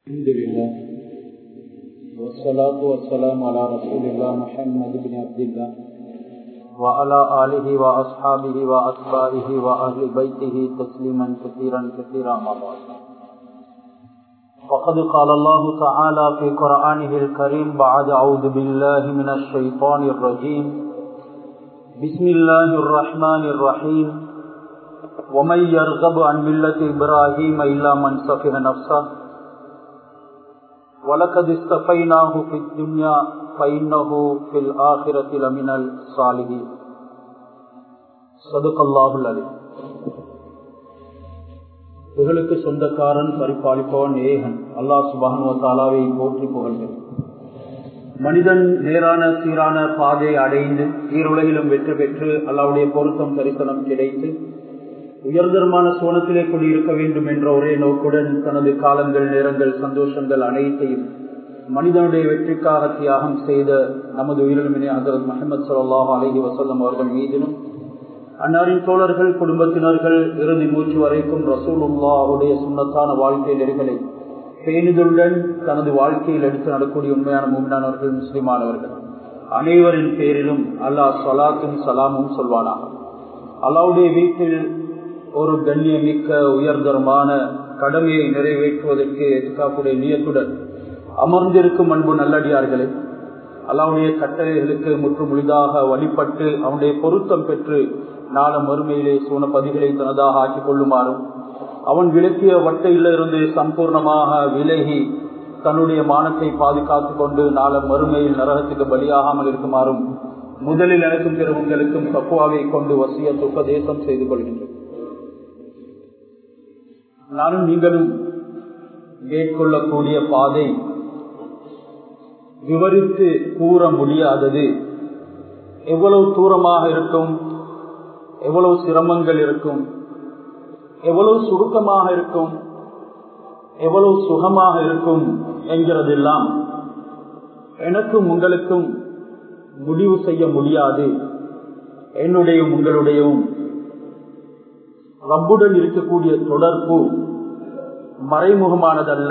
الحمد لله والصلاة والسلام على رسول الله محمد بن عبد الله وعلى آله وأصحابه وأتباعه وأهل بيته تسليما كثيرا كثيرا ما بعد وقد قال الله تعالى في قرآنه الكريم بعد أعوذ بالله من الشيطان الرجيم بسم الله الرحمن الرحيم ومن يرغب عن ملة إبراهيم إلا من سفه نفسه ولقد استفيناه في الدنيا فإنه في الآخرة لمن الصالحين صدق الله العليم புகழுக்கு சொந்தக்காரன் பரிபாலிப்பவன் ஏகன் அல்லாஹ் சுபானுவ தாலாவை போற்றி புகழ்கிறேன் மனிதன் நேரான சீரான பாதை அடைந்து ஈருலகிலும் வெற்றி பெற்று அல்லாவுடைய பொருத்தம் தரிசனம் கிடைத்து உயர்தரமான சோனத்திலே குடியிருக்க வேண்டும் என்ற ஒரே நோக்குடன் தனது காலங்கள் நேரங்கள் சந்தோஷங்கள் அனைத்தையும் மனிதனுடைய வெற்றிக்காக தியாகம் செய்த நமது உயிரிழமினே ஹசரத் முகமது சல்லாஹ் அலஹி வசல்லம் அவர்கள் மீதிலும் அன்னாரின் தோழர்கள் குடும்பத்தினர்கள் இறுதி மூச்சு வரைக்கும் ரசூலுல்லா அவருடைய சுண்ணத்தான வாழ்க்கை நெறிகளை பேணிதலுடன் தனது வாழ்க்கையில் எடுத்து நடக்கூடிய உண்மையான மூமினானவர்கள் முஸ்லிமானவர்கள் அனைவரின் பேரிலும் அல்லாஹ் சலாத்தும் சலாமும் சொல்வானாக அல்லாவுடைய வீட்டில் ஒரு கண்ணியமிக்க உயர்தரமான கடமையை நிறைவேற்றுவதற்கு எதிர்காப்புடைய நியத்துடன் அமர்ந்திருக்கும் அன்பு நல்லடியார்களே அல்லாவுடைய கட்டளைகளுக்கு முற்றுமுழுதாக வழிபட்டு அவனுடைய பொருத்தம் பெற்று நாள மறுமையிலே சூன பதிகளை தனதாக ஆக்கிக் கொள்ளுமாறும் அவன் விளக்கிய வட்டையிலிருந்து சம்பூர்ணமாக விலகி தன்னுடைய மானத்தை பாதுகாத்துக் கொண்டு நாள மறுமையில் நரகத்துக்கு பலியாகாமல் இருக்குமாறும் முதலில் எனக்கும் பிற உங்களுக்கும் தப்புவாவை கொண்டு வசிய உபதேசம் செய்து கொள்கின்றோம் நானும் நீங்களும் மேற்கொள்ளக்கூடிய பாதை விவரித்து கூற முடியாதது எவ்வளவு தூரமாக இருக்கும் எவ்வளவு சிரமங்கள் இருக்கும் எவ்வளவு சுருக்கமாக இருக்கும் எவ்வளவு சுகமாக இருக்கும் என்கிறதெல்லாம் எனக்கும் உங்களுக்கும் முடிவு செய்ய முடியாது என்னுடைய உங்களுடையவும் ரப்புடன் இருக்கக்கூடிய தொடர்பு மறைமுகமானதல்ல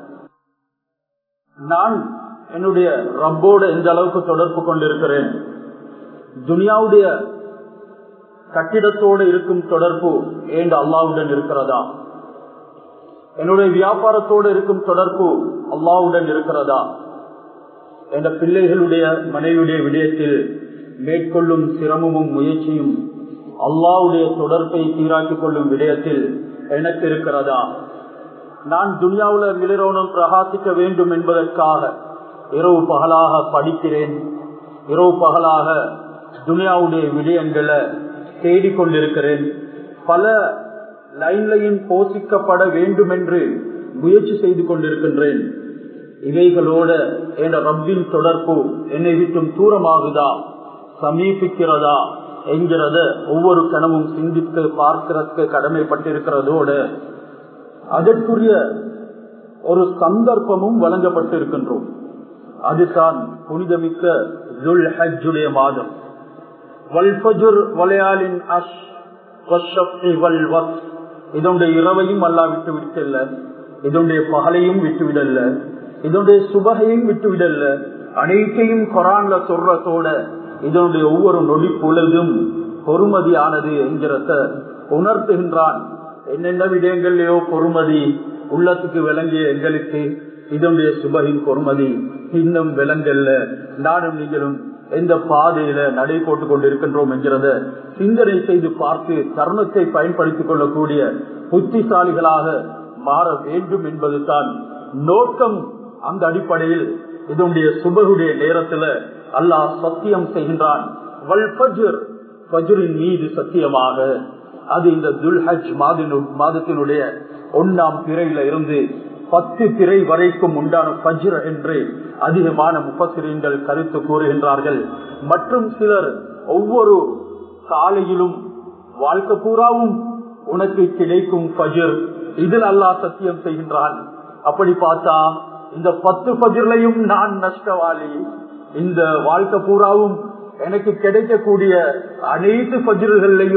நான் என்னுடைய ரப்போட எந்த அளவுக்கு தொடர்பு கொண்டிருக்கிறேன் துனியாவுடைய கட்டிடத்தோடு இருக்கும் தொடர்பு ஏண்டு அல்லாவுடன் இருக்கிறதா என்னுடைய வியாபாரத்தோடு இருக்கும் தொடர்பு அல்லாவுடன் இருக்கிறதா என்ற பிள்ளைகளுடைய மனைவியுடைய விடயத்தில் மேற்கொள்ளும் சிரமமும் முயற்சியும் அல்லாவுடைய தொடர்பை சீராக்கிக் கொள்ளும் விடயத்தில் எனக்கு இருக்கிறதா நான் துனியாவுல மிளிரோனும் பிரகாசிக்க வேண்டும் என்பதற்காக இரவு பகலாக படிக்கிறேன் இரவு பகலாக துனியாவுடைய விடயங்களை தேடிக்கொண்டிருக்கிறேன் பல லைன்லையும் போஷிக்கப்பட வேண்டும் என்று முயற்சி செய்து கொண்டிருக்கின்றேன் இவைகளோட என்ற ரப்பின் தொடர்பு என்னை விட்டும் தூரமாகுதா சமீபிக்கிறதா என்கிறத ஒவ்வொரு கணமும் சிந்தித்து பார்க்கிறதுக்கு கடமைப்பட்டிருக்கிறதோடு அதற்குரிய ஒரு சந்தர்ப்பமும் வழங்கப்பட்டிருக்கின்றோம் அதுதான் புனிதமிக்க ஜுல் ஹஜ்ஜுடைய மாதம் வல்பஜுர் வலையாளின் அஷ் இதனுடைய இரவையும் அல்லா விட்டு விட்டல்ல இதனுடைய பகலையும் விட்டுவிடல்ல இதனுடைய சுபகையும் விட்டுவிடல்ல அனைத்தையும் கொரான்ல சொல்றதோட இதனுடைய ஒவ்வொரு நொடி பொழுதும் பொறுமதியானது என்கிறத உணர்த்துகின்றான் என்னென்ன விடயங்கள்லயோ பொறுமதி உள்ளத்துக்கு விளங்கிய எங்களுக்கு இதனுடைய சுபகின் பொறுமதி இன்னும் விலங்கல்ல நானும் நீங்களும் எந்த பாதையில நடை போட்டுக் கொண்டிருக்கின்றோம் என்கிறத சிந்தனை செய்து பார்த்து தருணத்தை பயன்படுத்திக் கொள்ளக்கூடிய புத்திசாலிகளாக மாற வேண்டும் என்பதுதான் நோக்கம் அந்த அடிப்படையில் இதனுடைய சுபகுடைய நேரத்துல அல்லாஹ் சத்தியம் செய்கின்றான் மீது சத்தியமாக அது இந்த துல்ஹஜ் மாதத்தினுடைய ஒன்னாம் பிறையில இருந்து பத்து பிறை வரைக்கும் உண்டான பஜ்ர் என்று அதிகமான முப்பசிரியங்கள் கருத்து கூறுகின்றார்கள் மற்றும் சிலர் ஒவ்வொரு காலையிலும் வாழ்க்கை பூராவும் உனக்கு கிடைக்கும் பஜிர் இதில் அல்லா சத்தியம் செய்கின்றான் அப்படி பார்த்தா இந்த பத்து பஜிர்லையும் நான் நஷ்டவாளி இந்த வாழ்க்கை பூராவும் எனக்கு கிடைக்கக்கூடிய அனைத்து பஜிர்களையும்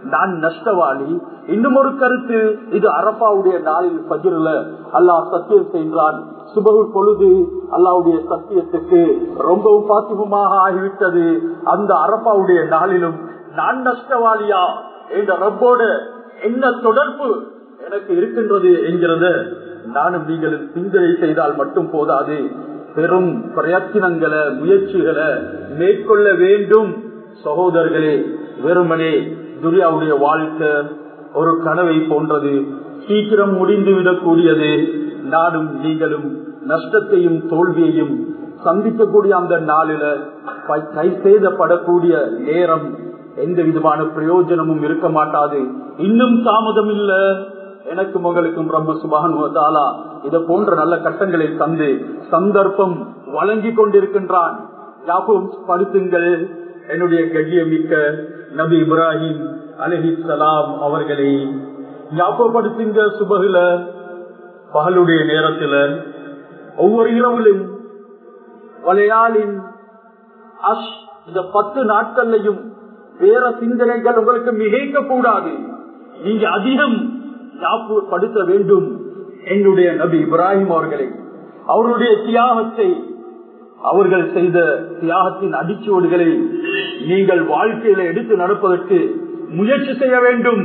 நான் நஷ்டவாளி இன்னும் ஒரு கருத்து இது அரப்பாவுடைய நாளில் பகிரல அல்லாஹ் சத்தியம் செய்கிறான் சுபகு பொழுது அல்லாவுடைய சத்தியத்துக்கு ரொம்பவும் பாசிபமாக ஆகிவிட்டது அந்த அரப்பாவுடைய நாளிலும் நான் நஷ்டவாளியா என்ற ரப்போடு என்ன தொடர்பு எனக்கு இருக்கின்றது என்கிறது நானும் நீங்களும் சிந்தனை செய்தால் மட்டும் போதாது பெரும் பிரயத்தினங்களை முயற்சிகளை மேற்கொள்ள வேண்டும் சகோதரர்களே வெறுமனே துரியாவுடைய வாழ்க்கை ஒரு கனவை போன்றது சீக்கிரம் முடிந்துவிடக் கூடியது நானும் நீங்களும் நஷ்டத்தையும் தோல்வியையும் சந்திக்கக்கூடிய அந்த நாளில கை சேதப்படக்கூடிய நேரம் எந்த விதமான பிரயோஜனமும் இருக்க மாட்டாது இன்னும் தாமதம் இல்ல எனக்கும் உங்களுக்கும் ரொம்ப சுபான் இத போன்ற நல்ல கட்டங்களை தந்து சந்தர்ப்பம் வழங்கி கொண்டிருக்கின்றான் யாவும் படுத்துங்கள் என்னுடைய கண்ணியமிக்க நபி இப்ராஹிம் அலஹி சலாம் அவர்களை ஞாபகப்படுத்துங்க சுபகுல பகலுடைய நேரத்துல ஒவ்வொரு இரவிலும் வளையாளின் அஷ் இந்த பத்து நாட்கள்லையும் வேற சிந்தனைகள் உங்களுக்கு மிகைக்க கூடாது நீங்க அதிகம் ஞாபகப்படுத்த வேண்டும் என்னுடைய நபி இப்ராஹிம் அவர்களை அவருடைய தியாகத்தை அவர்கள் செய்த தியாகத்தின் அடிச்சுவடுகளை நீங்கள் வாழ்க்கையில எடுத்து நடப்பதற்கு முயற்சி செய்ய வேண்டும்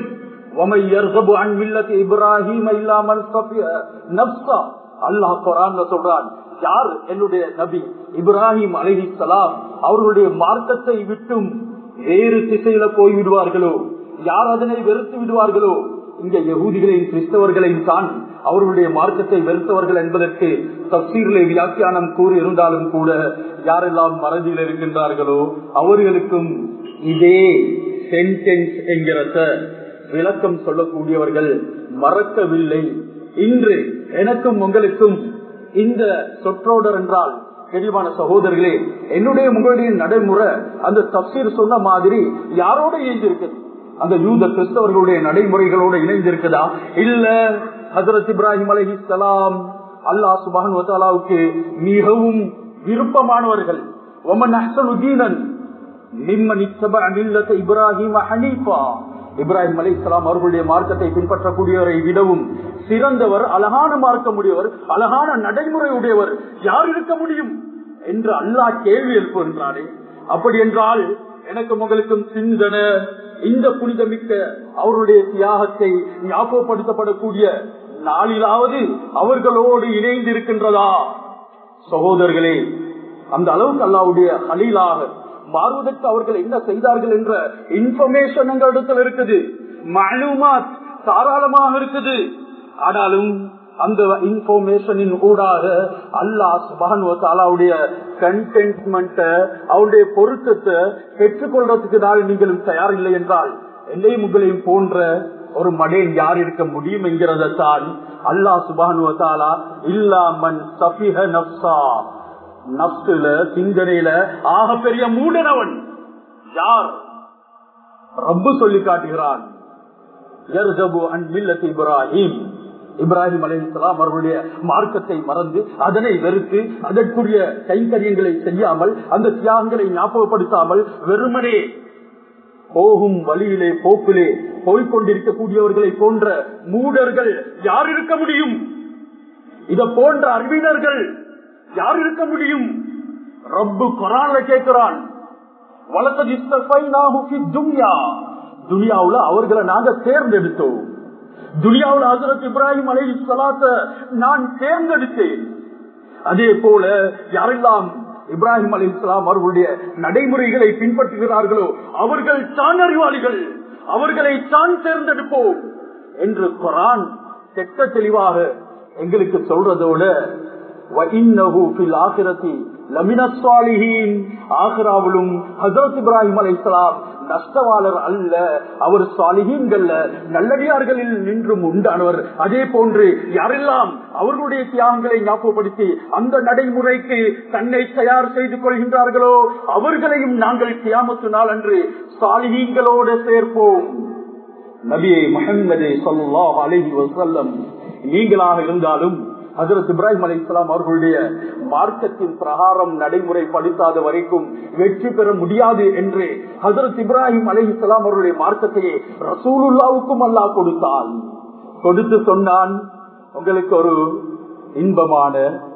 இப்ராஹிம் இல்லாமல் அல்லாஹ் குரான் சொல்றான் யார் என்னுடைய நபி இப்ராஹிம் அலஹி சலாம் அவர்களுடைய மார்க்கத்தை விட்டும் வேறு திசையில போய் விடுவார்களோ யார் அதனை வெறுத்து விடுவார்களோ இங்க யகூதிகளையும் கிறிஸ்தவர்களையும் தான் அவர்களுடைய மார்க்கத்தை வெறுத்தவர்கள் என்பதற்கு தப்சீரிலே வியாக்கியானம் கூறி இருந்தாலும் கூட யாரெல்லாம் மறதியில் இருக்கின்றார்களோ அவர்களுக்கும் இதே சென்டென்ஸ் என்கிறத விளக்கம் சொல்லக்கூடியவர்கள் மறக்கவில்லை இன்று எனக்கும் உங்களுக்கும் இந்த சொற்றோடர் என்றால் தெளிவான சகோதரர்களே என்னுடைய உங்களுடைய நடைமுறை அந்த தப்சீர் சொன்ன மாதிரி யாரோட இணைந்திருக்குது அந்த யூத கிறிஸ்தவர்களுடைய நடைமுறைகளோட இணைந்திருக்குதா இல்ல ஹசரத் இப்ராஹிம் அலஹி சலாம் அல்லா சுபான் வத்தாலாவுக்கு மிகவும் விருப்பமானவர்கள் ஒமன் அஹ்சனுதீனன் நிம்மன் இப்ராஹிம் ஹனீஃபா இப்ராஹிம் அலி இஸ்லாம் அவர்களுடைய மார்க்கத்தை பின்பற்றக்கூடியவரை விடவும் சிறந்தவர் அழகான மார்க்க முடியவர் அழகான நடைமுறை உடையவர் யார் இருக்க முடியும் என்று அல்லாஹ் கேள்வி எழுப்புகின்றாரே அப்படி என்றால் எனக்கு உங்களுக்கும் சிந்தனை இந்த புனிதமிக்க அவருடைய தியாகத்தை ஞாபகப்படுத்தப்படக்கூடிய நாளிலாவது அவர்களோடு இணைந்து இருக்கின்றதா சகோதரர்களே அந்த அளவுக்கு அல்லாவுடைய ஹலீலாக மாறுவதற்கு அவர்கள் என்ன செய்தார்கள் என்ற இன்ஃபர்மேஷன் எங்களிடத்தில் இருக்குது மாலுமாத் தாராளமாக இருக்குது ஆனாலும் அந்த இன்ஃபர்மேஷனின் ஊடாக அல்லாஹ் சுபான் தாலாவுடைய கண்டென்ட்மெண்ட அவருடைய பொருத்தத்தை பெற்றுக்கொள்றதுக்கு தான் நீங்களும் தயாரில்லை என்றால் என்னையும் உங்களையும் போன்ற ஒரு மடேன் யார் இருக்க முடியும் என்கிறத தான் அல்லாஹ் சுபான் தாலா இல்லாமன் சபிஹ நப்சா நப்சுல சிந்தனையில ஆக பெரிய மூடனவன் யார் ரப்பு சொல்லி காட்டுகிறான் இப்ராஹிம் இப்ராஹிம் அலி இஸ்லாம் அவர்களுடைய மார்க்கத்தை மறந்து அதனை வெறுத்து அதற்குரிய கைங்கரியங்களை செய்யாமல் அந்த தியாகங்களை ஞாபகப்படுத்தாமல் வெறுமனே போகும் வழியிலே போக்கிலே போய்கொண்டிருக்கக்கூடியவர்களை போன்ற மூடர்கள் யார் இருக்க முடியும் இத போன்ற அறிவினர்கள் யார் இருக்க முடியும் ரப்பு கொரான்ல கேட்கிறான் துனியாவுல அவர்களை நாங்க தேர்ந்தெடுத்தோம் துனியாவில் ஹசரத் இப்ராஹிம் அலி சலாத்த நான் தேர்ந்தெடுத்தேன் அதே போல யாரெல்லாம் இப்ராஹிம் அலி இஸ்லாம் அவர்களுடைய நடைமுறைகளை பின்பற்றுகிறார்களோ அவர்கள் தான் அறிவாளிகள் அவர்களை தான் தேர்ந்தெடுப்போம் என்று குரான் தெட்ட தெளிவாக எங்களுக்கு சொல்றதோட ஆஹிராவிலும் ஹசரத் இப்ராஹிம் அலை நஷ்டவாளர் அல்ல அவர் சாலிகீன்கள்ல நல்லடியார்களில் நின்றும் உண்டானவர் அதே போன்று யாரெல்லாம் அவர்களுடைய தியாகங்களை ஞாபகப்படுத்தி அந்த நடைமுறைக்கு தன்னை தயார் செய்து கொள்கின்றார்களோ அவர்களையும் நாங்கள் தியாமத்து நாள் அன்று சாலிகீன்களோடு சேர்ப்போம் நபியை முகமது சொல்லா அலஹி வசல்லம் நீங்களாக இருந்தாலும் ஹசரத் இப்ராஹிம் அலி இஸ்லாம் அவர்களுடைய மார்க்கத்தின் பிரகாரம் நடைமுறைப்படுத்தாத வரைக்கும் வெற்றி பெற முடியாது என்று ஹசரத் இப்ராஹிம் அலி இஸ்லாம் அவர்களுடைய மார்க்கத்தையே ரசூலுல்லாவுக்கும் அல்லாஹ் கொடுத்தால் கொடுத்து சொன்னான் உங்களுக்கு ஒரு இன்பமான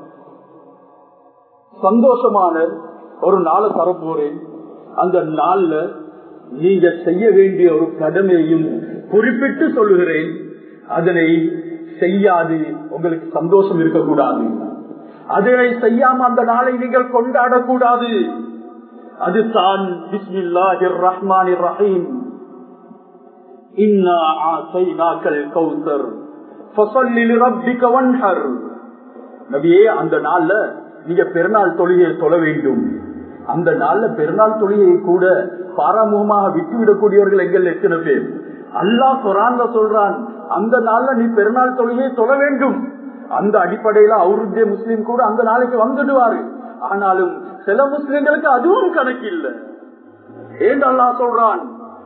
சந்தோஷமான ஒரு நாளை தரப்போறேன் அந்த நாள்ல நீங்க செய்ய வேண்டிய ஒரு கடமையையும் குறிப்பிட்டு சொல்லுகிறேன் அதனை செய்யாது உங்களுக்கு சந்தோஷம் இருக்கக்கூடாது அதனை செய்யாம அந்த நாளை நீங்கள் கொண்டாடக்கூடாது அது தான் பிஸ்மில்லாஹிர் ரஹ்மானிர் ரஹீம் இன்னா ஆசைனாக்கல் கௌசர் ஃபஸல்லி ரப்பிக வன்ஹர் நபியே அந்த நாள்ல நீங்க பெருநாள் தொழுகையை தொழ வேண்டும் அந்த நாள்ல பெருநாள் தொழுகையை கூட பாராமுகமாக விட்டுவிடக்கூடியவர்கள் எங்கள் எத்தனை பேர் அல்லாஹ் குரான்ல சொல்றான் அந்த நாள்ல நீ பெருநாள் தொழுகையை தொழ வேண்டும் அந்த அடிப்படையில அவருடைய முஸ்லீம் கூட அந்த நாளைக்கு வந்துடுவாரு ஆனாலும் சில முஸ்லிம்களுக்கு அதுவும் கணக்கு இல்லை ஏன் அல்லாஹ் சொல்றான்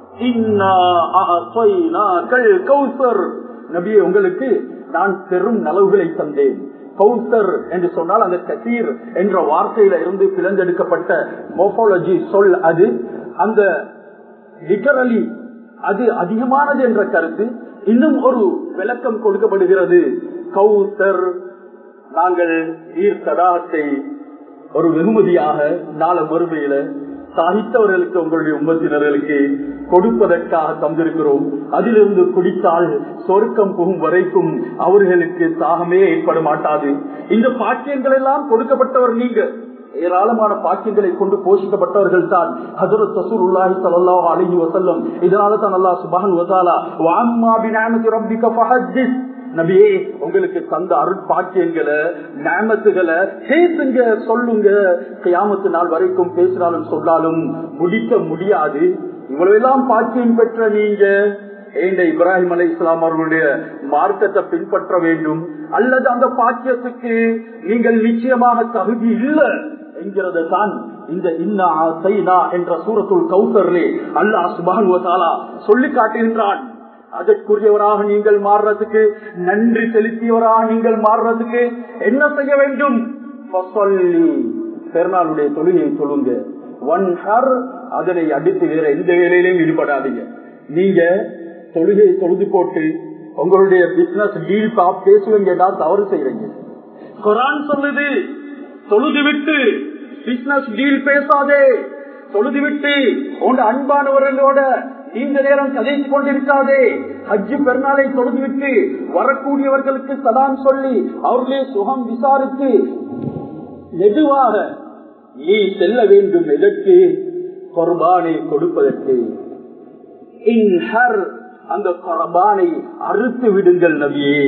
நபியே உங்களுக்கு நான் பெரும் நலவுகளை தந்தேன் கௌசர் என்று சொன்னால் அந்த கசீர் என்ற வார்த்தையில இருந்து பிளந்தெடுக்கப்பட்ட மோபாலஜி சொல் அது அந்த லிட்டரலி அது அதிகமானது என்ற கருத்து இன்னும் ஒரு விளக்கம் கொடுக்கப்படுகிறது கௌசர் நாங்கள் ஈர் தடாகத்தை ஒரு வெகுமதியாக நாள மறுமையில சாகித்தவர்களுக்கு உங்களுடைய உம்மத்தினர்களுக்கு கொடுப்பதற்காக தந்திருக்கிறோம் அதிலிருந்து குடித்தால் சொர்க்கம் புகும் வரைக்கும் அவர்களுக்கு தாகமே ஏற்பட மாட்டாது இந்த பாக்கியங்கள் எல்லாம் கொடுக்கப்பட்டவர் நீங்க ஏராளமான பாக்கியங்களை கொண்டு போஷிக்கப்பட்டவர்கள் தான் ஹசரத் சசூர் உல்லாஹி சல்லாஹ் அலஹி வசல்லம் இதனால தான் அல்லா சுபான் வசாலா வாம்மா பினாமதி ரப்பிக ஃபஹஜிஸ் நபியே உங்களுக்கு தந்த அருட்பாக்கியங்களை நேமத்துகளை பேசுங்க சொல்லுங்க கியாமத்து நாள் வரைக்கும் பேசினாலும் சொன்னாலும் முடிக்க முடியாது இவ்வளவெல்லாம் பாக்கியம் பெற்ற நீங்க ஏண்ட இப்ராஹிம் அலி இஸ்லாம் அவர்களுடைய மார்க்கத்தை பின்பற்ற வேண்டும் அல்லது அந்த பாக்கியத்துக்கு நீங்கள் நிச்சயமாக தகுதி இல்லை என்கிறது தான் இந்த இன்னா சைனா என்ற சூரத்துள் கௌசர்லே அல்லாஹ் சுபான் சொல்லி காட்டுகின்றான் அதற்குரியவராக நீங்கள் மாறுறதுக்கு நன்றி செலுத்தியவராக நீங்கள் மாறுறதுக்கு என்ன செய்ய வேண்டும் பெருநாளுடைய தொழுகையை சொல்லுங்க ஒன் ஹர் அதனை அடித்து வேற எந்த வேலையிலையும் ஈடுபடாதீங்க நீங்க தொழுகையை தொழுது போட்டு உங்களுடைய பிசினஸ் டீல் பேசுவீங்கன்னா தவறு செய்யறீங்க குரான் சொல்லுது தொழுது விட்டு பிசினஸ் டீல் பேசாதே தொழுது விட்டு உங்க அன்பானவர்களோட நீண்ட நேரம் கதைத்து கொண்டிருக்காதே ஹஜ்ஜு பெருநாளை தொழுது விட்டு வரக்கூடியவர்களுக்கு சலாம் சொல்லி அவர்களே சுகம் விசாரித்து மெதுவாக நீ செல்ல வேண்டும் எதற்கு கொர்பானை கொடுப்பதற்கு அந்த கொரபானை அறுத்து விடுங்கள் நபியே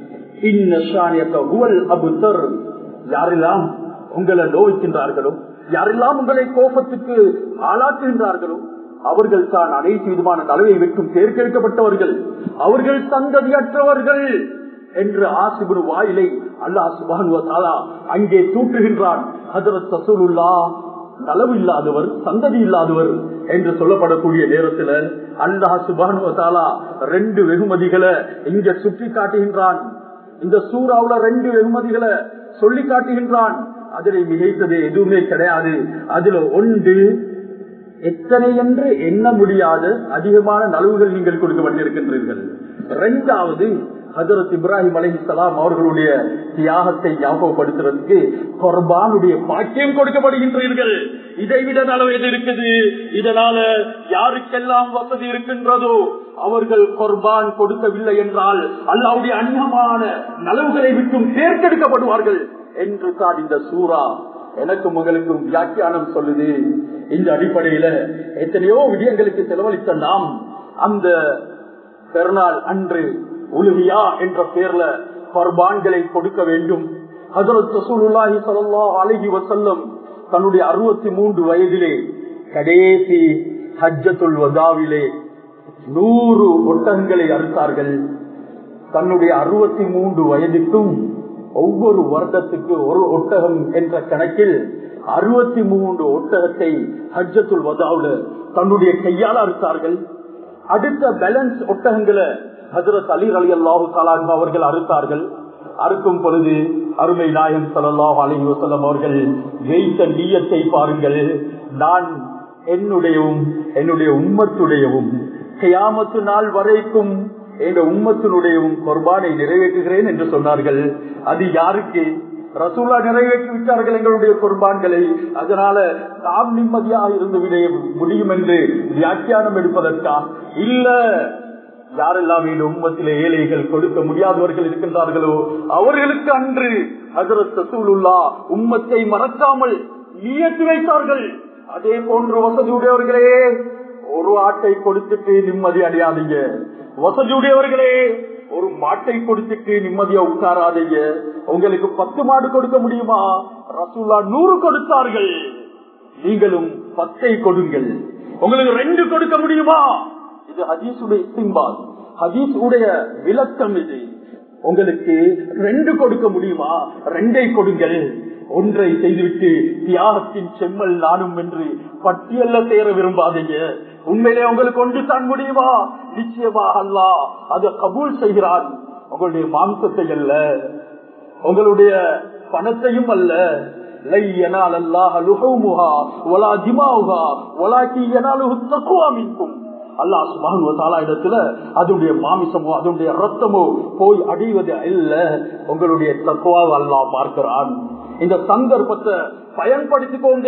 அபுத்தர் யாரெல்லாம் உங்களை நோய்க்கின்றார்களோ யாரெல்லாம் உங்களை கோபத்துக்கு ஆளாக்குகின்றார்களோ அவர்கள் தான் அனைத்து விதமான தலைவை விட்டும் தேர்ந்தெடுக்கப்பட்டவர்கள் அவர்கள் சந்ததியற்றவர்கள் என்று ஆசிபுரு வாயிலை அல்லாஹ் சுபானுவத்தாலா அங்கே தூற்றுகின்றான் ஹசரத் சசூலுல்லா நலவு இல்லாதவர் சந்ததி இல்லாதவர் என்று சொல்லப்படக்கூடிய நேரத்தில் அல்லாஹ் சுபானுவத்தாலா ரெண்டு வெகுமதிகளை இங்க சுற்றி காட்டுகின்றான் இந்த சூறாவுல ரெண்டு வெகுமதிகளை சொல்லி காட்டுகின்றான் அதில் மிகைத்தது எதுவுமே கிடையாது அதுல ஒன்று எத்தனை என்று எண்ண முடியாத அதிகமான நலவுகள் நீங்கள் கொடுக்கப்பட்டிருக்கின்றீர்கள் இரண்டாவது ஹசரத் இப்ராஹிம் அலி சலாம் அவர்களுடைய தியாகத்தை ஞாபகப்படுத்துறதுக்கு கொர்பானுடைய பாக்கியம் கொடுக்கப்படுகின்றீர்கள் இதைவிட நலவு எது இருக்குது இதனால யாருக்கெல்லாம் வசதி இருக்கின்றதோ அவர்கள் கொர்பான் கொடுக்கவில்லை என்றால் அல்லாவுடைய அந்நியமான நலவுகளை விட்டும் தேர்ந்தெடுக்கப்படுவார்கள் என்று தான் இந்த சூறா எனக்கும் உங்களுக்கும் வியாக்கியானம் சொல்லுது இந்த அடிப்படையில எத்தனையோ விடயங்களுக்கு செலவழித்த நாம் அந்த பெருநாள் அன்று உலுகியா என்ற பேர்ல பர்பான்களை கொடுக்க வேண்டும் ஹசரத் ரசூலுல்லாஹி ஸல்லல்லாஹு அலைஹி வஸல்லம் தன்னுடைய அறுபத்தி மூன்று வயதிலே கடைசி ஹஜ்ஜத்துல் வதாவிலே நூறு ஒட்டகங்களை அறுத்தார்கள் தன்னுடைய அறுபத்தி மூன்று வயதுக்கும் ஒவ்வொரு வருடத்துக்கு ஒரு ஒட்டகம் என்ற கணக்கில் அறுபத்தி மூன்று ஒட்டகத்தை ஹஜ்ஜத்துல் வதாவுல தன்னுடைய கையால் அறுத்தார்கள் அடுத்த பேலன்ஸ் ஒட்டகங்களை ஹசரத் அலி அலி அல்லாஹு அவர்கள் அறுத்தார்கள் அறுக்கும் பொழுது அருமை நாயம் சல்லாஹ் அலஹி வசல்லம் அவர்கள் வைத்த நீயத்தை பாருங்கள் நான் என்னுடையவும் என்னுடைய உம்மத்துடையவும் கியாமத்து நாள் வரைக்கும் எங்க உம்மத்தினுடையவும் குர்பானை நிறைவேற்றுகிறேன் என்று சொன்னார்கள் அது யாருக்கு ரசூலா நிறைவேற்றி விட்டார்கள் எங்களுடைய குர்பான்களை அதனால நாம் நிம்மதியாக இருந்து விட முடியும் என்று வியாக்கியானம் எடுப்பதற்கா இல்ல யாரெல்லாம் இந்த உம்மத்திலே ஏழைகள் கொடுக்க முடியாதவர்கள் இருக்கின்றார்களோ அவர்களுக்கு அன்று ஹசரத் ரசூலுல்லா உம்மத்தை மறக்காமல் இயக்கி வைத்தார்கள் அதே போன்று வசதியுடையவர்களே ஒரு ஆட்டை கொடுத்துட்டு நிம்மதி அடையாதீங்க வசதியுடையவர்களே ஒரு மாட்டை கொடுத்துட்டு நிம்மதியா உட்காராதீங்க உங்களுக்கு பத்து மாடு கொடுக்க முடியுமா ரசூல்லா நூறு கொடுத்தார்கள் நீங்களும் பத்தை கொடுங்கள் உங்களுக்கு ரெண்டு கொடுக்க முடியுமா இது ஹதீசுடைய சிம்பால் ஹதீஸ் உடைய விளக்கம் இது உங்களுக்கு ரெண்டு கொடுக்க முடியுமா ரெண்டை கொடுங்கள் ஒன்றை செய்துவிட்டு தியாகத்தின் செம்மல் நானும் என்று பட்டியல்ல சேர விரும்பாதீங்க உண்மையிலே உங்களுக்கு ஒன்று தான் முடியுமா நிச்சயமா அல்லா அதை கபூல் செய்கிறான் உங்களுடைய மாம்சத்தை அல்ல உங்களுடைய பணத்தையும் அல்ல இடத்துல அதனுடைய மாமிசமோ அதனுடைய ரத்தமோ போய் அடைவது இல்ல உங்களுடைய தக்குவாவை அல்லா பார்க்கிறான் இந்த சந்தர்ப்பத்தை பயன்படுத்திக்கோங்க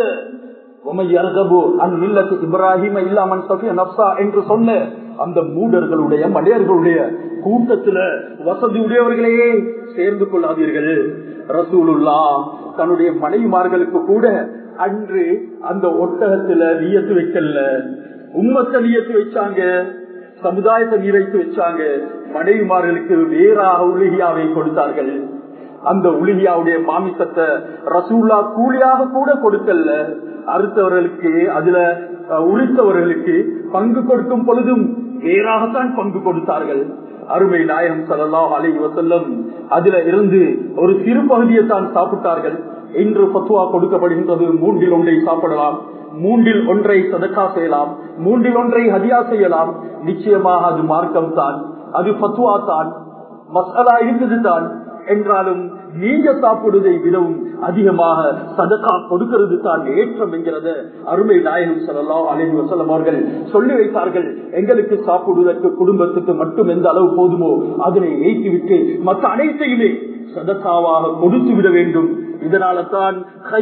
இப்ராஹிம் இல்லாமன் என்று சொன்ன அந்த மூடர்களுடைய மடையர்களுடைய கூட்டத்துல வசதி உடையவர்களையே சேர்ந்து கொள்ளாதீர்கள் ரசூலுல்லா தன்னுடைய மனைவிமார்களுக்கு கூட அன்று அந்த ஒட்டகத்துல நீயத்து வைக்கல உம்மத்தை நீயத்து வச்சாங்க சமுதாயத்தை நீரைத்து வச்சாங்க மனைவிமார்களுக்கு வேறாக உலகியாவை கொடுத்தார்கள் அந்த உலகியாவுடைய மாமிசத்தை ரசூல்லா கூலியாக கூட கொடுக்கல அறுத்தவர்களுக்கு அதுல உரித்தவர்களுக்கு பங்கு கொடுக்கும் பொழுதும் வேறாகத்தான் பங்கு கொடுத்தார்கள் அருமை நாயகம் சல்லா அலி வசல்லம் அதுல இருந்து ஒரு சிறு பகுதியை தான் சாப்பிட்டார்கள் இன்று பத்துவா கொடுக்கப்படுகின்றது மூன்றில் ஒன்றை சாப்பிடலாம் மூன்றில் ஒன்றை சதக்கா செய்யலாம் மூன்றில் ஒன்றை ஹதியா செய்யலாம் நிச்சயமாக அது மார்க்கம் தான் அது பத்துவா தான் மசாலா இருந்தது தான் என்றாலும் நீங்க சாப்பிடுவதை விடவும் அதிகமாக சதக்கா கொடுக்கிறது தான் ஏற்றம் என்கிறத அருமை நாயகம் சொல்லலாம் அலைஹி வசல்லம் அவர்கள் சொல்லி வைத்தார்கள் எங்களுக்கு சாப்பிடுவதற்கு குடும்பத்துக்கு மட்டும் எந்த அளவு போதுமோ அதனை ஏற்றிவிட்டு மற்ற அனைத்தையுமே சதக்காவாக கொடுத்து விட வேண்டும் இதனால தான்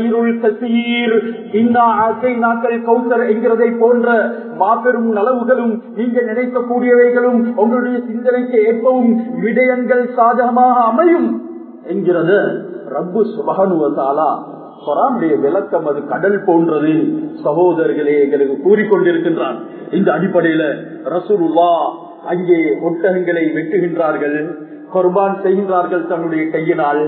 கௌசர் என்கிறதை போன்ற மாபெரும் நலவுகளும் நீங்க நினைக்கக்கூடியவைகளும் உங்களுடைய சிந்தனைக்கு ஏற்பவும் விடயங்கள் சாதகமாக அமையும் என்கிறத ரப்பு சுபகனுவசாலா சொரானுடைய விளக்கம் அது கடல் போன்றது சகோதரர்களே எங்களுக்கு கூறிக்கொண்டிருக்கின்றான் இந்த அடிப்படையில ரசூலுல்லா அங்கே ஒட்டகங்களை வெட்டுகின்றார்கள் குர்பான் செய்கின்றார்கள் தன்னுடைய கையினால்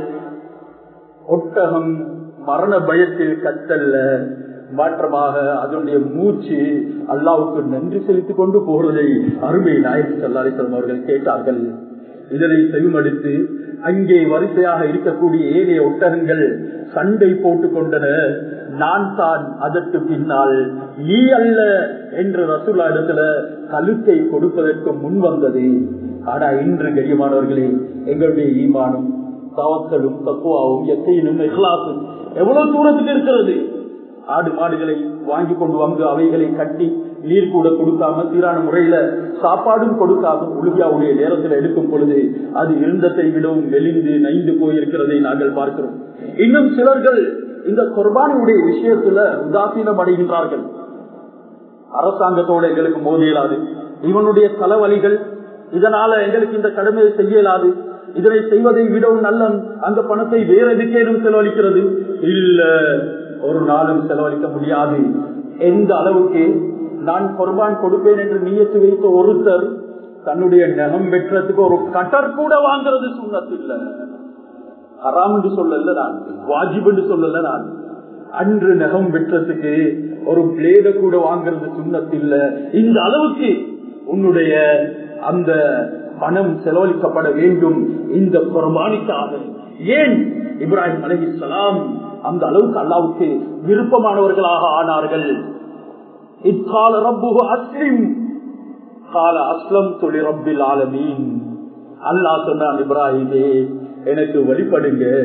ஒட்டகம் மரண பயத்தில் கத்தல்ல மாற்றமாக அதனுடைய மூச்சு அல்லாவுக்கு நன்றி செலுத்திக் கொண்டு போறதை அருமை நாயக் சல்லாலிசலம் அவர்கள் கேட்டார்கள் இதனை செவிமடித்து அங்கே வரிசையாக இருக்கக்கூடிய ஏனைய ஒட்டகங்கள் சண்டை போட்டுக் கொண்டன நான் தான் அதற்கு பின்னால் நீ அல்ல என்று ரசூல்லா இடத்துல கழுத்தை கொடுப்பதற்கு முன் வந்தது ஆனா இன்று கரியமானவர்களே எங்களுடைய ஈமானும் தவக்கலும் தக்குவாவும் எத்தையினும் இஹ்லாசும் எவ்வளவு தூரத்துக்கு இருக்கிறது ஆடு மாடுகளை வாங்கி கொண்டு வந்து அவைகளை கட்டி நீர் கூட கொடுக்காம சீரான முறையில சாப்பாடும் கொடுக்காம உலுகியாவுடைய நேரத்தில் எடுக்கும் பொழுது அது இருந்தத்தை விடவும் வெளிந்து நைந்து போயிருக்கிறதை நாங்கள் பார்க்கிறோம் இன்னும் சிலர்கள் இந்த குர்பானியுடைய விஷயத்துல உதாசீனம் அடைகின்றார்கள் அரசாங்கத்தோட எங்களுக்கு மோதியலாது இவனுடைய தலைவலிகள் இதனால எங்களுக்கு இந்த கடமையை செய்ய இயலாது இதனை செய்வதை விடவும் நல்ல அந்த பணத்தை வேற எதுக்கேனும் செலவழிக்கிறது இல்ல ஒரு நாளும் செலவழிக்க முடியாது எந்த அளவுக்கு நான் குர்பான் கொடுப்பேன் என்று நியத்து வைத்த ஒருத்தர் தன்னுடைய நகம் வெட்டுறதுக்கு ஒரு கட்டர் கூட வாங்குறது சுண்ணத்து இல்ல ஹராம் என்று சொல்லல நான் வாஜிப் என்று சொல்லல நான் அன்று நகம் வெட்டுறதுக்கு ஒரு பிளேட கூட வாங்குறது சுண்ணத்து இல்ல இந்த அளவுக்கு உன்னுடைய அந்த பணம் செலவழிக்கப்பட வேண்டும் இந்த குர்பானிக்காக ஏன் இப்ராஹிம் அலஹி சலாம் அந்த அளவுக்கு அல்லாவுக்கு விருப்பமானவர்களாக ஆனார்கள் இக்கால ரப்புகு அஸ்லிம் கால அஸ்லம் தொழி ரப்பில் ஆலமீன் அல்லாஹ் சொன்னான் இப்ராஹிமே எனக்கு வழிபடுங்க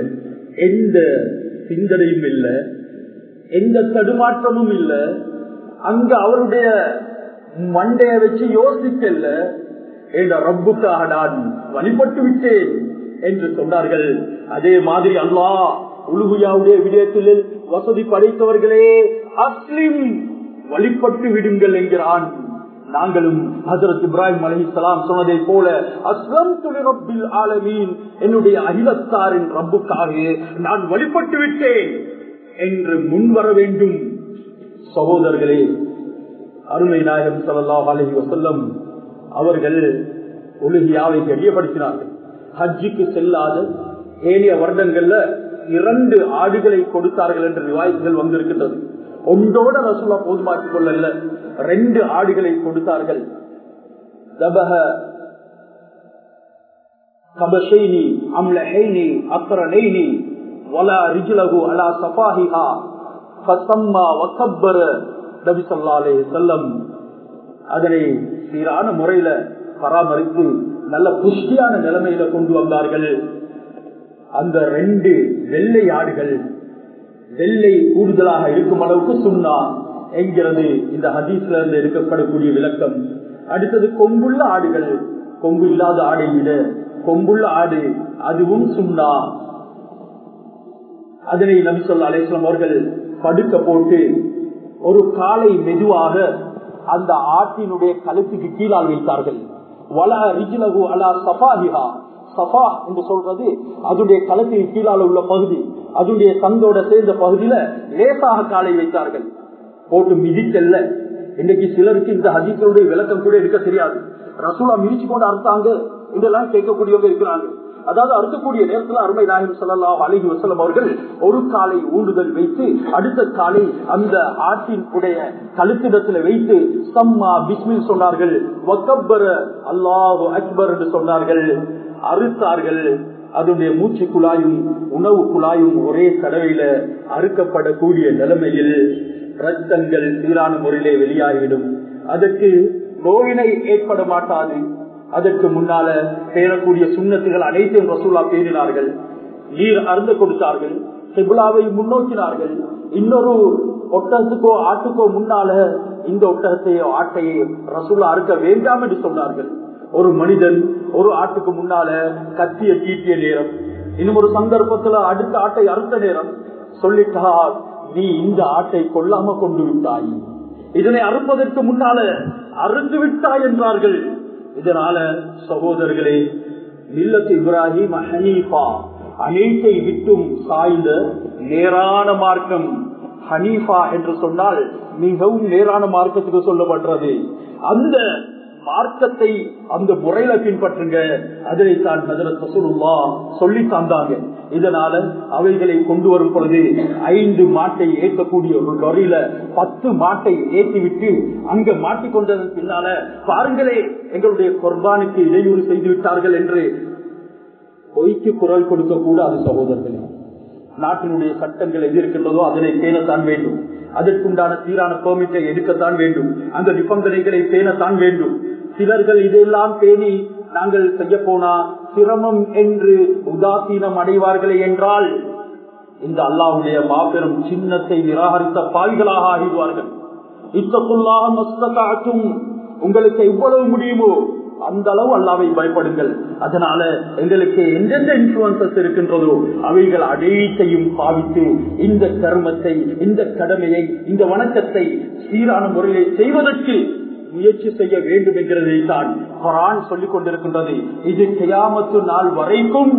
எந்த சிந்தனையும் இல்லை எந்த தடுமாற்றமும் இல்லை அங்க அவருடைய மண்டைய வச்சு யோசிக்கல என்ற ரப்புக்காக நான் வழிபட்டு விட்டேன் என்று சொன்னார்கள் அதே மாதிரி அல்லாஹ் உலுகுயாவுடைய விடயத்தில் வசதி படைத்தவர்களே அஸ்லிம் வழிபட்டு விடுங்கள் என்கிறான் நாங்களும் ஹசரத் இப்ராஹிம் அலி சலாம் சொன்னதை போல அஸ்லம் ரப்பில் ஆலமீன் என்னுடைய அகிலத்தாரின் ரப்புக்காக நான் வழிபட்டு விட்டேன் என்று முன்வர வேண்டும் சகோதரர்களே அருமை நாயகம் சல்லாஹ் அலஹி வசல்லம் அவர்கள் ஒழுகியாவை தெரியப்படுத்தினார்கள் ஹஜ்ஜிக்கு செல்லாத ஏழிய வருடங்கள்ல இரண்டு ஆடுகளை கொடுத்தார்கள் என்ற விவாய்ப்புகள் வந்திருக்கின்றது ஒன்றோட ரசூலா போதுமாக்கிக் கொள்ளல ரெண்டு ஆடுகளை கொடுத்தார்கள் தபக கபஷைனி அம்லஹைனி அக்ரனைனி வலா ரிஜ்லஹு அலா சஃபாஹிஹா ஃபஸம்மா வகப்பர நபி ஸல்லல்லாஹு அலைஹி வஸல்லம் அதனை சீரான முறையில பராமரித்து நல்ல புஷ்டியான நிலைமையில கொண்டு வந்தார்கள் அந்த ரெண்டு வெள்ளை ஆடுகள் வெள்ளை கூடுதலாக இருக்கும் அளவுக்கு சுண்ணா என்கிறது இந்த ஹதீஸ்ல இருந்து எடுக்கப்படக்கூடிய விளக்கம் அடுத்தது கொம்புள்ள ஆடுகள் கொம்பு இல்லாத ஆடை விட கொம்புள்ள ஆடு அதுவும் சுண்ணா அதனை நபி சொல்ல அலேஸ்லாம் அவர்கள் படுக்க போட்டு ஒரு காலை மெதுவாக அந்த ஆட்டினுடைய கழுத்துக்கு கீழால் வைத்தார்கள் வல ரிஜிலகு அலா சஃபாஹிஹா சஃபா என்று சொல்றது அதனுடைய களத்தின் கீழால உள்ள பகுதி அதனுடைய தந்தோட சேர்ந்த பகுதியில லேசாக காலை வைத்தார்கள் போட்டு மிதிக்கல்ல இன்னைக்கு சிலருக்கு இந்த ஹஜிக்களுடைய விளக்கம் கூட இருக்க தெரியாது ரசூலா மிதிச்சு கொண்டு அறுத்தாங்க இதெல்லாம் கேட்கக்கூடியவங்க இருக்கிறாங்க அதாவது அறுக்கக்கூடிய நேரத்தில் அருமை நாயகம் சொல்லலாம் அழகி வசலம் அவர்கள் ஒரு காலை ஊண்டுதல் வைத்து அடுத்த காலை அந்த ஆட்டின் உடைய கழுத்திடத்துல வைத்து சம்மா பிஸ்மில் சொன்னார்கள் வக்கப்பர அல்லாஹு அக்பர் என்று சொன்னார்கள் அறுத்தார்கள் அதனுடைய மூச்சு குழாயும் உணவு குழாயும் ஒரே தடவையில அறுக்கப்படக்கூடிய நிலைமையில் ரத்தங்கள் சீரான முறையிலே வெளியாகிவிடும் அதற்கு நோயினை ஏற்பட மாட்டாது அதற்கு முன்னால பேரக்கூடிய சுண்ணத்துகள் அனைத்தையும் ரசூலா பேரினார்கள் நீர் அருந்து கொடுத்தார்கள் செபுலாவை முன்னோக்கினார்கள் இன்னொரு ஒட்டகத்துக்கோ ஆட்டுக்கோ முன்னால இந்த ஒட்டகத்தையோ ஆட்டையோ ரசூலா அறுக்க வேண்டாம் என்று சொன்னார்கள் ஒரு மனிதன் ஒரு ஆட்டுக்கு முன்னால கத்திய தீட்டிய நேரம் இன்னும் ஒரு சந்தர்ப்பத்துல அடுத்த ஆட்டை அறுத்த நேரம் சொல்லிட்டார் நீ இந்த ஆட்டை கொல்லாம கொண்டு விட்டாய் இதனை அறுப்பதற்கு முன்னால அறுத்து விட்டாய் என்றார்கள் இதனால சகோதரர்களே மில்லத் இப்ராஹிம் ஹனீஃபா அனைத்தை விட்டும் சாய்ந்த நேரான மார்க்கம் ஹனீஃபா என்று சொன்னால் மிகவும் நேரான மார்க்கத்துக்கு சொல்லப்படுறது அந்த மார்க்கத்தை அந்த முறையில பின்பற்றுங்க அதனை தான் ஹசரத் ரசூலுல்லா சொல்லி தந்தாங்க இதனால அவைகளை கொண்டு வரும் பொழுது ஐந்து மாட்டை ஏற்றக்கூடிய ஒரு லொரியில பத்து மாட்டை ஏற்றி விட்டு அங்க மாட்டிக்கொண்டதன் பின்னால பாருங்களே எங்களுடைய குர்பானுக்கு இடையூறு செய்து விட்டார்கள் என்று பொய்க்கு குரல் கொடுக்க கூடாது சகோதரர்களே நாட்டினுடைய சட்டங்கள் எது இருக்கின்றதோ அதனை பேணத்தான் வேண்டும் அதற்குண்டான சீரான பெர்மிட்டை எடுக்கத்தான் வேண்டும் அந்த நிபந்தனைகளை பேணத்தான் வேண்டும் சிலர்கள் இதெல்லாம் பேணி நாங்கள் செய்ய போனா சிரமம் என்று உதாசீனம் அடைவார்களே என்றால் இந்த அல்லாவுடைய மாபெரும் சின்னத்தை நிராகரித்த பாவிகளாக ஆகிடுவார்கள் இத்தக்குள்ளாக மஸ்தகாற்றும் உங்களுக்கு எவ்வளவு முடியுமோ அந்த அளவு அல்லாவை பயப்படுங்கள் அதனால எங்களுக்கு எந்தெந்த இன்ஃபுளுசஸ் இருக்கின்றதோ அவைகள் அனைத்தையும் பாவித்து இந்த கர்மத்தை இந்த கடமையை இந்த வணக்கத்தை சீரான முறையிலே செய்வதற்கு முயற்சி செய்ய வேண்டும் என்கிறதை தான் குரான் சொல்லிக் கொண்டிருக்கின்றது இது கியாமத்து நாள் வரைக்கும்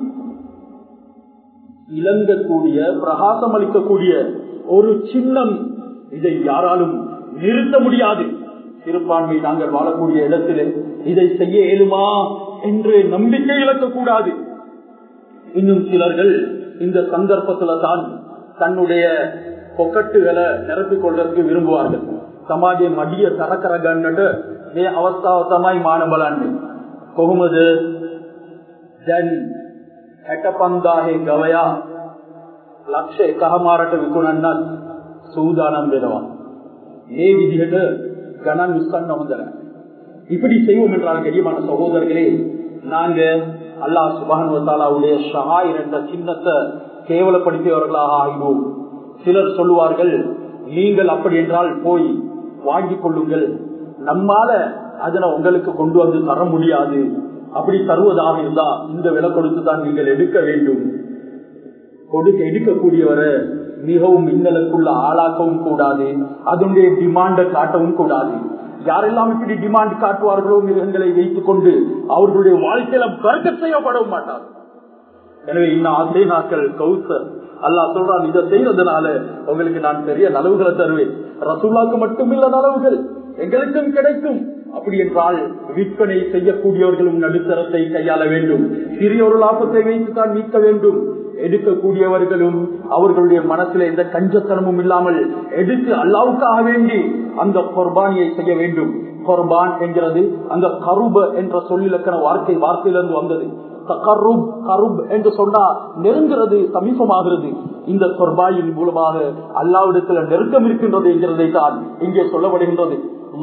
இலங்கக்கூடிய பிரகாசம் அளிக்கக்கூடிய ஒரு சின்னம் இதை யாராலும் நிறுத்த முடியாது சிறுபான்மை நாங்கள் வாழக்கூடிய இடத்திலே இதை செய்ய இயலுமா என்று நம்பிக்கை இழக்கக்கூடாது இன்னும் சிலர்கள் இந்த சந்தர்ப்பத்துல தான் தன்னுடைய பொக்கட்டுகளை நிரப்பிக் கொள்வதற்கு விரும்புவார்கள் තමාගේ මඩිය තර කරගන්නට මේ අවස්ථාව තමයි මාන බලන්නේ. කොහොමද දැන් 65000 ගවයා ලක්ෂ එකහමාරට විකුණන්නත් සූදානම් වෙනවා. මේ විදිහට ගණන් විශ්වන්න හොඳ නැහැ. இப்படி செய்வோம் என்றால் கரியமான சகோதரர்களே நாங்க அல்லாஹ் சுபானுவத்தாலாவுடைய ஷஹாயிர் என்ற சின்னத்தை கேவலப்படுத்தியவர்களாக ஆகிவோம் சிலர் சொல்லுவார்கள் நீங்கள் அப்படி என்றால் போய் வாங்கிக் கொள்ளுங்கள் நம்மால அதனை உங்களுக்கு கொண்டு வந்து தர முடியாது அப்படி தருவதாக இருந்தா இந்த விலை கொடுத்து தான் நீங்கள் எடுக்க வேண்டும் கொடுக்க எடுக்கக்கூடியவரை மிகவும் இன்னலுக்குள்ள ஆளாக்கவும் கூடாது அதனுடைய டிமாண்ட காட்டவும் கூடாது யாரெல்லாம் இப்படி டிமாண்ட் காட்டுவார்களோ மிருகங்களை வைத்துக் கொண்டு அவர்களுடைய வாழ்க்கையில வர்க்க செய்யப்படவும் மாட்டார் எனவே இன்னும் அதே நாட்கள் கௌசர் அல்லா சொல்றான் இதை செய்யறதுனால உங்களுக்கு நான் பெரிய நலவுகளை தருவேன் ரசூலாக்கு மட்டுமில்ல நலவுகள் எங்களுக்கும் கிடைக்கும் அப்படி என்றால் விற்பனை செய்யக்கூடியவர்களும் நடுத்தரத்தை கையாள வேண்டும் சிறிய ஒரு லாபத்தை வைத்துத்தான் மீட்க வேண்டும் எடுக்கக்கூடியவர்களும் அவர்களுடைய மனசில் எந்த கஞ்சத்தனமும் இல்லாமல் எடுத்து அல்லாவுக்காக வேண்டி அந்த குர்பானியை செய்ய வேண்டும் குர்பான் என்கிறது அந்த கருப என்ற சொல்லிலக்கண வார்த்தை வார்த்தையிலிருந்து வந்தது கருப் கருப் என்று சொன்னா நெருங்கிறது சமீபமாகிறது இந்த குர்பாயின் மூலமாக அல்லாவிடத்தில் நெருக்கம் இருக்கின்றது என்கிறதை தான் இங்கே சொல்லப்படுகின்றது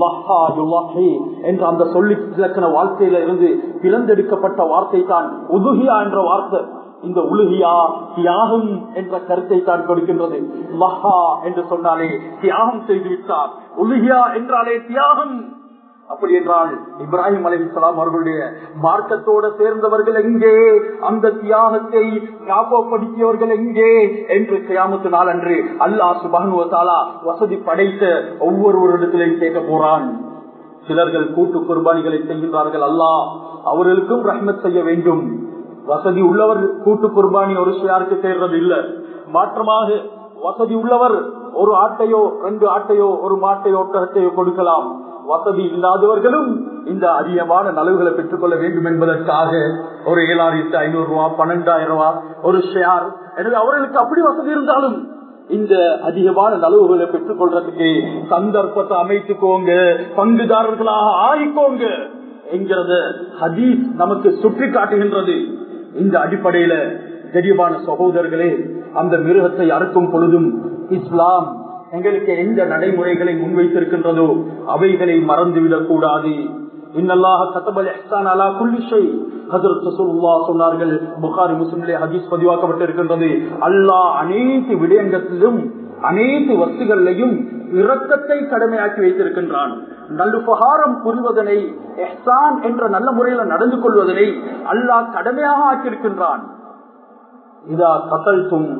என்ற அந்த சொல்லி இலக்கண வாழ்க்கையில இருந்து பிறந்தெடுக்கப்பட்ட வார்த்தை தான் உதுகியா என்ற வார்த்தை இந்த உலுகியா தியாகம் என்ற கருத்தை தான் கொடுக்கின்றது மஹா என்று சொன்னாலே தியாகம் செய்து விட்டார் உலுகியா என்றாலே தியாகம் அப்படி என்றால் இப்ராஹிம் அலிசலாம் அவர்களுடைய மார்க்கத்தோட சேர்ந்தவர்கள் எங்கே அந்த தியாகத்தை ஞாபகப்படுத்தியவர்கள் எங்கே என்று கியாமத்து நாள் அன்று அல்லாஹ் சுபானுவத்தாலா வசதி படைத்த ஒவ்வொருவரிடத்திலையும் கேட்க போறான் சிலர்கள் கூட்டு குர்பானிகளை செய்கின்றார்கள் அல்லாஹ் அவர்களுக்கும் ரஹ்மத் செய்ய வேண்டும் வசதி உள்ளவர் கூட்டு குர்பானி ஒரு ஷியாருக்கு சேர்றது இல்ல மாற்றமாக வசதி உள்ளவர் ஒரு ஆட்டையோ ரெண்டு ஆட்டையோ ஒரு மாட்டையோ ஒட்டகத்தையோ கொடுக்கலாம் வசதி இல்லாதவர்களும் இந்த அதிகமான நலவுகளை பெற்றுக்கொள்ள வேண்டும் என்பதற்காக ஒரு ஏழாயிரத்தி ஐநூறு ரூபா பன்னெண்டாயிரம் ரூபா ஒரு ஷேர் எனவே அவர்களுக்கு அப்படி வசதி இருந்தாலும் இந்த அதிகமான நலவுகளை பெற்றுக் கொள்றதுக்கு சந்தர்ப்பத்தை அமைத்துக்கோங்க பங்குதாரர்களாக ஆகிக்கோங்க என்கிறத ஹதீஸ் நமக்கு சுற்றி காட்டுகின்றது இந்த அடிப்படையில தெரியவான சகோதரர்களே அந்த மிருகத்தை அறுக்கும் பொழுதும் இஸ்லாம் எங்களுக்கு எந்த நடைமுறைகளை முன்வைத்திருக்கின்றதோ அவைகளை மறந்துவிடக் கூடாது இன்னல்லாக கத்தபல் எஹ்சான் அலா குல்லிஷை சொன்னார்கள் புகாரி முஸ்லிம்லே ஹதீஸ் பதிவாக்கப்பட்டிருக்கின்றது அல்லாஹ் அனைத்து விடயங்கத்திலும் அனைத்து வஸ்துகளையும் இரக்கத்தை கடமையாக்கி வைத்திருக்கின்றான் நல்லுபகாரம் புரிவதனை எஹ்சான் என்ற நல்ல முறையில நடந்து கொள்வதனை அல்லாஹ் கடமையாக ஆக்கியிருக்கின்றான் இதா கத்தல்தும்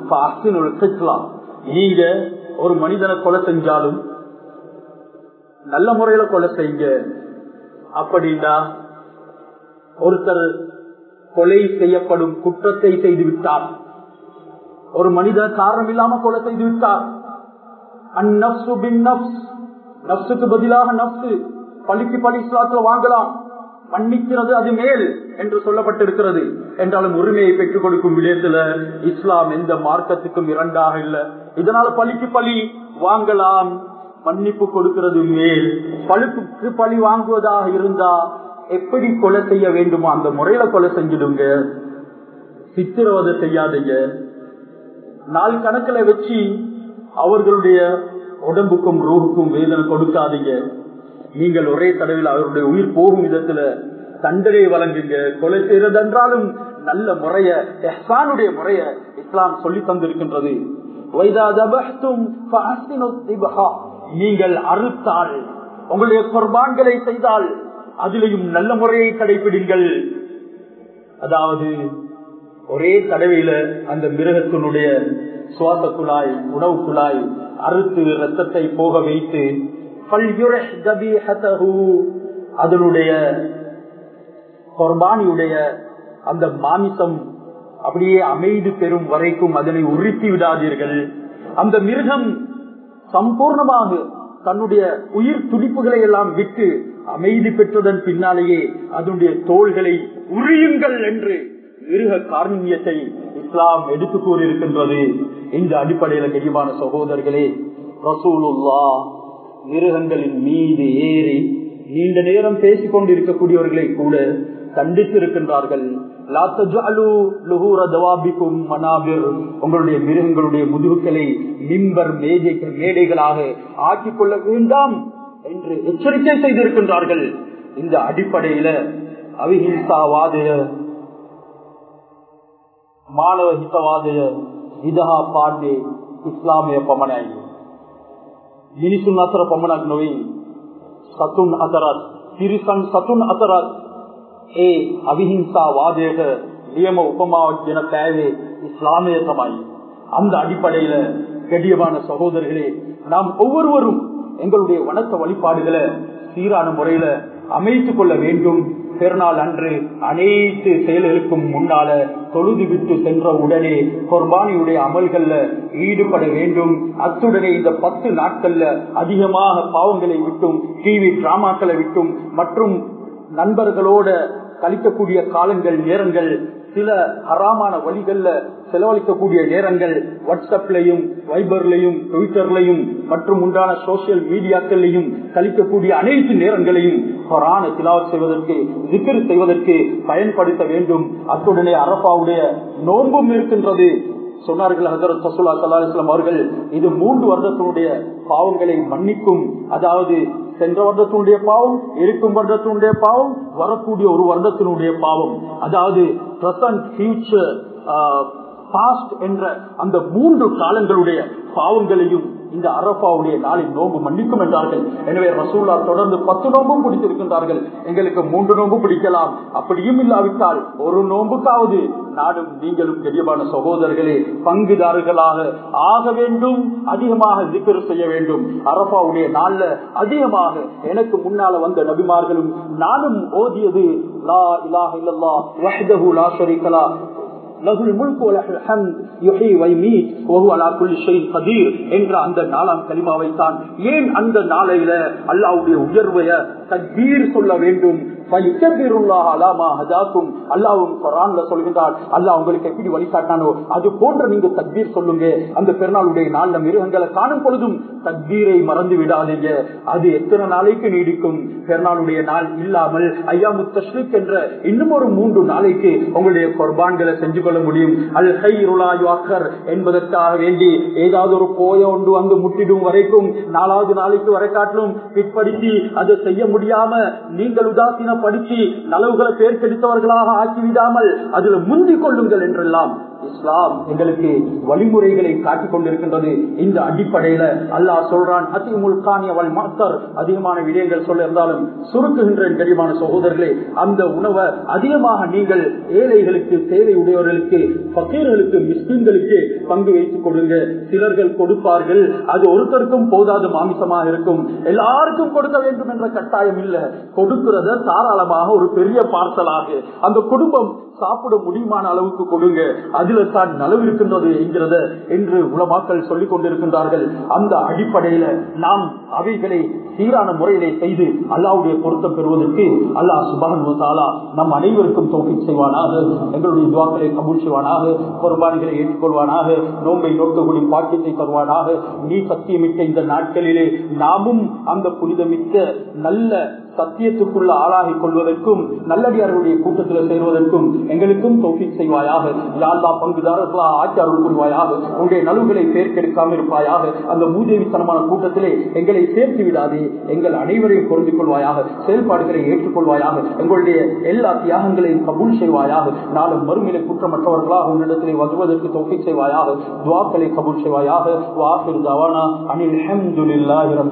நீங்க ஒரு மனிதனை கொலை செஞ்சாலும் நல்ல முறையில கொலை செய்யுங்க அப்படின்னா ஒருத்தர் கொலை செய்யப்படும் குற்றத்தை செய்து விட்டார் ஒரு மனிதர் காரணம் இல்லாம கொலை செய்து விட்டார் அந்நப்சு பின் நப்ஸ் நப்சுக்கு பதிலாக நப்சு பள்ளிக்கு பள்ளி இஸ்லாத்துல வாங்கலாம் மன்னிக்கிறது அது மேல் என்று சொல்லப்பட்டிருக்கிறது என்றாலும் உரிமையை பெற்றுக் கொடுக்கும் விடயத்துல இஸ்லாம் எந்த மார்க்கத்துக்கும் இரண்டாக இல்லை இதனால பழிக்கு பழி வாங்கலாம் மன்னிப்பு கொடுக்கிறது மேல் பழுப்புக்கு பழி வாங்குவதாக இருந்தா எப்படி கொலை செய்ய வேண்டுமோ அந்த முறையில கொலை செஞ்சிடுங்க சித்திரவதை செய்யாதீங்க நாள் கணக்குல வச்சு அவர்களுடைய உடம்புக்கும் ரூஹுக்கும் வேதனை கொடுக்காதீங்க நீங்கள் ஒரே தடவில் அவருடைய உயிர் போகும் விதத்துல தண்டனை வழங்குங்க கொலை செய்யறது என்றாலும் நல்ல முறைய எஹ்சானுடைய முறைய இஸ்லாம் சொல்லி தந்திருக்கின்றது நீங்கள் அறுத்தால் உங்களுடைய குர்பான்களை செய்தால் அதிலையும் நல்ல முறையை கடைபிடிங்கள் அதாவது ஒரே தடவையில அந்த மிருகத்தினுடைய சுவாச குழாய் உணவு குழாய் அறுத்து ரத்தத்தை போக வைத்து அதனுடைய குர்பானியுடைய அந்த மாமிசம் அப்படியே அமைதி பெறும் வரைக்கும் அதனை உருத்தி விடாதீர்கள் அந்த மிருகம் சம்பூர்ணமாக தன்னுடைய உயிர் துடிப்புகளை எல்லாம் விட்டு அமைதி பெற்றதன் பின்னாலேயே அதனுடைய தோள்களை உரியுங்கள் என்று மிருக காரணியத்தை இஸ்லாம் எடுத்து கூறியிருக்கின்றது இந்த அடிப்படையில கெடிவான சகோதரர்களே ரசூலுல்லா மிருகங்களின் மீது ஏறி நீண்ட நேரம் பேசிக் கொண்டிருக்கக்கூடியவர்களை கூட கண்டித்திருக்கின்றார்கள் உங்களுடைய மிருகங்களுடைய முதுகுகளை மிம்பர் மேஜை மேடைகளாக ஆக்கிக் கொள்ள வேண்டாம் என்று எச்சரிக்கை செய்திருக்கின்றார்கள் இந்த அடிப்படையில அவிஹிம்சாவாதய மாணவ ஹிதவாதய ඉදහා පාඩ්ඩේ ඉස්ලාමය පමණයි. මිනිසුන් අතර පමණක් නොවේ සතුන් අතරත් තිරිසන් සතුන් අතරත් ඒ අවිහිංසා வாதයට நியம உபமாවක් என தேவை இஸ்லாமிய தமாய் அந்த அடிப்படையில கடியமான சகோதரர்களே நாம் ஒவ்வொருவரும் எங்களுடைய வணக்க வழிபாடுகளை சீரான முறையில அமைத்துக் கொள்ள வேண்டும் பெருநாள் அன்று அனைத்து செயல்களுக்கும் முன்னால தொழுது விட்டு சென்ற உடனே குர்பானியுடைய அமல்கள்ல ஈடுபட வேண்டும் அத்துடனே இந்த பத்து நாட்கள்ல அதிகமாக பாவங்களை விட்டும் டிவி டிராமாக்களை விட்டும் மற்றும் நண்பர்களோட கழிக்கக்கூடிய காலங்கள் நேரங்கள் சில ஹராமான வழிகள்ல செலவழிக்கக்கூடிய நேரங்கள் வாட்ஸ்அப்லையும் வைபர்லையும் ட்விட்டர்லையும் மற்றும் உண்டான சோசியல் மீடியாக்கள்லையும் கழிக்கக்கூடிய அனைத்து நேரங்களையும் கொரான திலாவத் செய்வதற்கு ஜிக்கர் செய்வதற்கு பயன்படுத்த வேண்டும் அத்துடனே அரபாவுடைய நோன்பும் இருக்கின்றது சொன்னார்கள் ஹசரத் சசுல்லா சல்லாஸ்லாம் அவர்கள் இது மூன்று வருடத்தினுடைய பாவங்களை மன்னிக்கும் அதாவது சென்ற வருடத்தினுடைய பாவம் இருக்கும் வருடத்தினுடைய பாவம் வரக்கூடிய ஒரு வருடத்தினுடைய பாவம் அதாவது பிரசன்ட் ஃபியூச்சர் பாஸ்ட் என்ற அந்த மூன்று காலங்களுடைய பாவங்களையும் இந்த அரபாவுடைய நாளின் நோன்பு மன்னிக்கும் என்றார்கள் எனவே ரசூல்லா தொடர்ந்து பத்து நோன்பும் பிடித்திருக்கின்றார்கள் எங்களுக்கு மூன்று நோன்பு பிடிக்கலாம் அப்படியும் இல்லாவிட்டால் ஒரு நோன்புக்காவது நாடும் நீங்களும் கெடியமான சகோதரர்களே பங்குதாரர்களாக ஆக வேண்டும் அதிகமாக ஜிக்கர் செய்ய வேண்டும் அரபாவுடைய நாள்ல அதிகமாக எனக்கு முன்னால வந்த நபிமார்களும் நானும் ஓதியது லா இலாஹ இல்லல்லா வஹ்தஹு லா ஷரீக லா லகுல் முல்கு வலஹுல் ஹம்த் யுஹ்யி வயுமீத் வஹுவ அலா குல்லி ஷைஇன் கதீர் என்ற அந்த நாலாம் கலிமாவை தான் ஏன் அந்த நாளையில அல்லாஹ்வுடைய உயர்வைய தக்பீர் சொல்ல வேண்டும் அல்லாவும் சொல்கின்றார் அல்லா உங்களுக்கு எப்படி வழிகாட்டானோ அது போன்ற நீங்க தக்பீர் சொல்லுங்க அந்த பெருநாளுடைய நாள்ல மிருகங்களை காணும் பொழுதும் தக்பீரை மறந்து விடாதீங்க அது எத்தனை நாளைக்கு நீடிக்கும் பெருநாளுடைய நாள் இல்லாமல் ஐயாமு தஷ்ரிக் என்ற இன்னும் ஒரு மூன்று நாளைக்கு உங்களுடைய குர்பான்களை செஞ்சு கொள்ள முடியும் அல் ஹைருலாயுவாக்கர் என்பதற்காக வேண்டி ஏதாவது ஒரு போய ஒன்று வந்து முட்டிடும் வரைக்கும் நாலாவது நாளைக்கு வரை காட்டிலும் பிற்படுத்தி அதை செய்ய முடியாம நீங்கள் உதாசீனப்படுத்தி நலவுகளை பேர் கெடுத்தவர்களாக ஆக்கிவிடாமல் அதில் முந்திக் கொள்ளுங்கள் என்றெல்லாம் இஸ்லாம் எங்களுக்கு வழிமுறைகளை காட்டிக் கொண்டிருக்கின்றது இந்த அடிப்படையில அல்லாஹ் சொல்றான் அதிமுல்கானியவள் மாத்தர் அதிகமான விடயங்கள் சொல்ல இருந்தாலும் சுருக்குகின்ற தெரியுமான சகோதரர்களே அந்த உணவை அதிகமாக நீங்கள் ஏழைகளுக்கு தேவை உடையவர்களுக்கு பக்கீர்களுக்கு மிஸ்கின்களுக்கு பங்கு வைத்துக் கொடுங்க சிலர்கள் கொடுப்பார்கள் அது ஒருத்தருக்கும் போதாத மாமிசமாக இருக்கும் எல்லாருக்கும் கொடுக்க வேண்டும் என்ற கட்டாயம் இல்ல கொடுக்கிறத தாராளமாக ஒரு பெரிய பார்சலாக அந்த குடும்பம் சாப்பிட முடியுமான அளவுக்கு கொடுங்க அதுல தான் நலவு இருக்கின்றது என்கிறத என்று உலமாக்கள் சொல்லிக் கொண்டிருக்கின்றார்கள் அந்த அடிப்படையில நாம் அவைகளை சீரான முறையிலே செய்து அல்லாவுடைய பொருத்தம் பெறுவதற்கு அல்லாஹ் சுபான் நம் அனைவருக்கும் தோல்வி செய்வானாக எங்களுடைய துவாக்களை கபூல் செய்வானாக குர்பானிகளை ஏற்றுக்கொள்வானாக நோன்பை நோக்கக்கூடிய பாக்கியத்தை தருவானாக நீ சத்தியமிக்க இந்த நாட்களிலே நாமும் அந்த புனிதமிக்க நல்ல சத்தியத்துக்குள்ள ஆளாகி கொள்வதற்கும் நல்லடியார்களுடைய கூட்டத்தில் சேருவதற்கும் எங்களுக்கும் தோஃபிக் செய்வாயாக யாழ்லா பங்குதாரர்களா ஆட்சி அருள் புரிவாயாக உங்களுடைய நலுவுகளை சேர்க்கெடுக்காமல் இருப்பாயாக அந்த மூதேவித்தனமான கூட்டத்திலே எங்களை சேர்த்து விடாதே எங்கள் அனைவரையும் பொருந்திக் கொள்வாயாக செயல்பாடுகளை ஏற்றுக்கொள்வாயாக எங்களுடைய எல்லா தியாகங்களையும் கபூல் செய்வாயாக நாளும் மறுமையில குற்றமற்றவர்களாக உன்னிடத்திலே வருவதற்கு தோஃபிக் செய்வாயாக துவாக்களை கபூல் செய்வாயாக வாசிர் தவானா அனில்